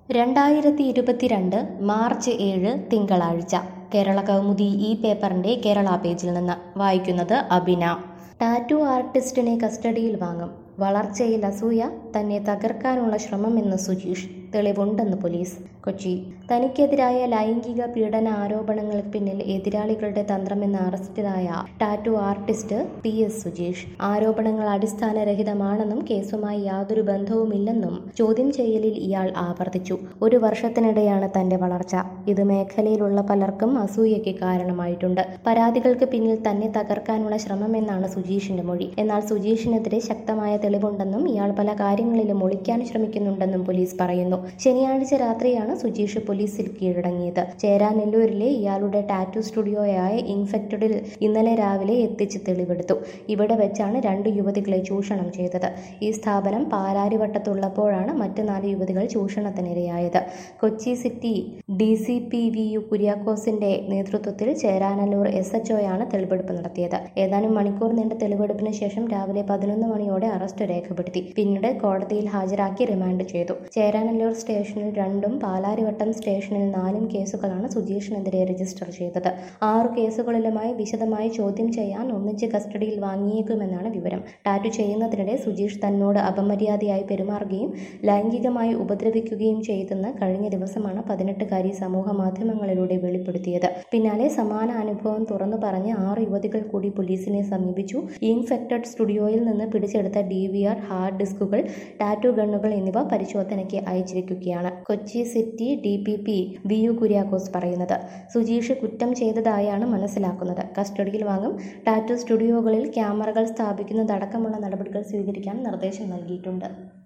രണ്ടായിരത്തി ഇരുപത്തിരണ്ട് മാർച്ച് ഏഴ് തിങ്കളാഴ്ച കേരള കൗമുദി ഈ പേപ്പറിന്റെ കേരള പേജിൽ നിന്ന് വായിക്കുന്നത് അബിന ടാറ്റു ആർട്ടിസ്റ്റിനെ കസ്റ്റഡിയിൽ വാങ്ങും വളർച്ചയിൽ അസൂയ തന്നെ തകർക്കാനുള്ള ശ്രമമെന്ന് സുജീഷ് തെളിവുണ്ടെന്ന് പോലീസ് കൊച്ചി തനിക്കെതിരായ ലൈംഗിക പീഡന ആരോപണങ്ങൾക്ക് പിന്നിൽ എതിരാളികളുടെ തന്ത്രമെന്ന് അറസ്റ്റിലായ tattoo artist P S Sujeesh ആരോപണങ്ങൾ അടിസ്ഥാനരഹിതമാണെന്നും കേസുമായി യാതൊരു ബന്ധവുമില്ലെന്നും ചോദ്യം ചെയ്യലിൽ ഇയാൾ ആവർത്തിച്ചു ഒരു വർഷത്തിനിടെയാണ് തന്റെ വളർച്ച ഇത് മേഖലയിലുള്ള പലർക്കും അസൂയയ്ക്ക് കാരണമായിട്ടുണ്ട് പരാതികൾക്ക് പിന്നിൽ തന്നെ തകർക്കാനുള്ള ശ്രമമെന്നാണ് സുജീഷിന്റെ മൊഴി എന്നാൽ സുജീഷിനെതിരെ ശക്തമായ തെളിവുണ്ടെന്നും ഇയാൾ പല കാര്യങ്ങളിലും ഒളിക്കാൻ ശ്രമിക്കുന്നുണ്ടെന്നും പോലീസ് പറയുന്നു ശനിയാഴ്ച രാത്രിയാണ് സുജീഷ് പോലീസിൽ കീഴടങ്ങിയത് ചേരാനെല്ലൂരിലെ ഇയാളുടെ ടാറ്റു സ്റ്റുഡിയോയായ ഇൻഫെക്റ്റഡിൽ ഇന്നലെ രാവിലെ എത്തിച്ച് തെളിവെടുത്തു ഇവിടെ വെച്ചാണ് രണ്ട് യുവതികളെ ചൂഷണം ചെയ്തത് ഈ സ്ഥാപനം പാലാരിവട്ടത്തുള്ളപ്പോഴാണ് മറ്റ് നാല് യുവതികൾ ചൂഷണത്തിനിരയായത് Kochi city D C P V U കുര്യാക്കോസിന്റെ നേതൃത്വത്തിൽ ചേരാനല്ലൂർ എസ് എച്ച് ഒയാണ് തെളിവെടുപ്പ് നടത്തിയത് ഏതാനും മണിക്കൂർ നീണ്ട തെളിവെടുപ്പിന് ശേഷം രാവിലെ പതിനൊന്ന് മണിയോടെ അറസ്റ്റ് രേഖപ്പെടുത്തി പിന്നീട് കോടതിയിൽ ഹാജരാക്കി റിമാൻഡ് ചെയ്തു ചേരാനല്ലൂർ സ്റ്റേഷനിൽ രണ്ടും പാലാരിവട്ടം സ്റ്റേഷനിൽ നാലും കേസുകളാണ് സുജീഷിനെതിരെ രജിസ്റ്റർ ചെയ്തത് ആറു കേസുകളിലുമായി വിശദമായി ചോദ്യം ചെയ്യാൻ ഒന്നിച്ച് കസ്റ്റഡിയിൽ വാങ്ങിയേക്കുമെന്നാണ് വിവരം ടാറ്റു ചെയ്യുന്നതിനിടെ സുജീഷ് തന്നോട് അപമര്യാദയായി പെരുമാറുകയും ലൈംഗികമായി ഉപദ്രവിക്കുകയും ചെയ്തെന്ന് കഴിഞ്ഞ ദിവസമാണ് പതിനെട്ടുകാരി സമൂഹ മാധ്യമങ്ങളിലൂടെ വെളിപ്പെടുത്തിയത് പിന്നാലെ സമാന അനുഭവം തുറന്നു പറഞ്ഞ് ആറ് യുവതികൾ കൂടി പോലീസിനെ സമീപിച്ചു ഇൻഫെക്റ്റഡ് സ്റ്റുഡിയോയിൽ നിന്ന് പിടിച്ചെടുത്ത ഡി വി ആർ ഹാർഡ് ഡിസ്കുകൾ ടാറ്റു ഗണ്ണുകൾ എന്നിവ പരിശോധനയ്ക്ക് അയച്ചിരിക്കുകയാണ് Kochi city D P P V U Kuriakose പറയുന്നത് സുജീഷ് കുറ്റം ചെയ്തതായാണ് മനസ്സിലാക്കുന്നത് കസ്റ്റഡിയിൽ വാങ്ങും ടാറ്റു സ്റ്റുഡിയോകളിൽ ക്യാമറകൾ സ്ഥാപിക്കുന്നതടക്കമുള്ള നടപടികൾ സ്വീകരിക്കാൻ നിർദ്ദേശം നൽകിയിട്ടുണ്ട്